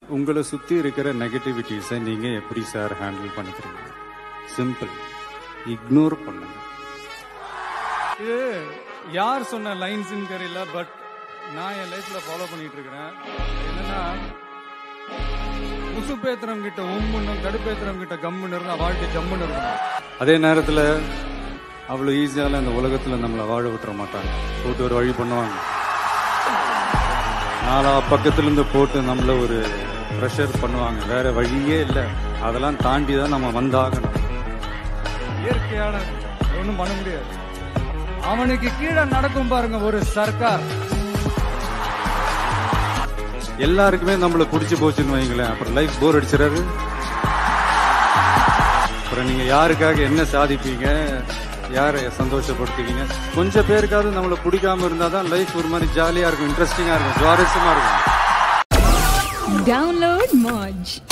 உங்களை சுத்தி இருக்கிற நெகட்டிவிட்டிஸை நீங்க எப்படி சார் ஹேண்டில் பண்ணிக்கிறீங்க சிம்பிள் இக்னோர் பண்ணுங்க இது யார் சொன்ன லைன்ஸ்னு தெரியல பட் நான் என் லைஃப்ல ஃபாலோ பண்ணிட்டு இருக்கிறேன் என்னன்னா உசுப்பேத்திரம் கிட்ட உம்முன்னும் கடுப்பேத்திரம் கிட்ட கம்முன்னு இருந்தா வாழ்க்கை ஜம்முன்னு இருக்கணும் அதே நேரத்துல அவ்வளவு ஈஸியால இந்த உலகத்துல நம்மளை வாழ விட்டுற மாட்டாங்க போட்டு ஒரு வழி பண்ணுவாங்க நாலா பக்கத்துல இருந்து போட்டு நம்மள ஒரு ப்ரெஷர் பண்ணுவாங்க வேற வழியே இல்லை அதெல்லாம் தாண்டி தான் நம்ம வந்தாகணும் இயற்கையான ஒன்றும் பண்ண முடியாது அவனுக்கு கீழே நடக்கும் பாருங்க ஒரு சர்க்கார் எல்லாருக்குமே நம்மள குடிச்சு போச்சுன்னு வைங்களேன் அப்புறம் லைஃப் போர் அடிச்சிடாது அப்புறம் நீங்க யாருக்காக என்ன சாதிப்பீங்க யாரை சந்தோஷப்படுத்துவீங்க கொஞ்சம் பேருக்காவது நம்மள பிடிக்காம இருந்தாதான் லைஃப் ஒரு மாதிரி ஜாலியா இருக்கும் இன்ட்ரெஸ்டிங்கா இருக்கும் சுவாரஸ்யமா இருக்கும் Download Moj.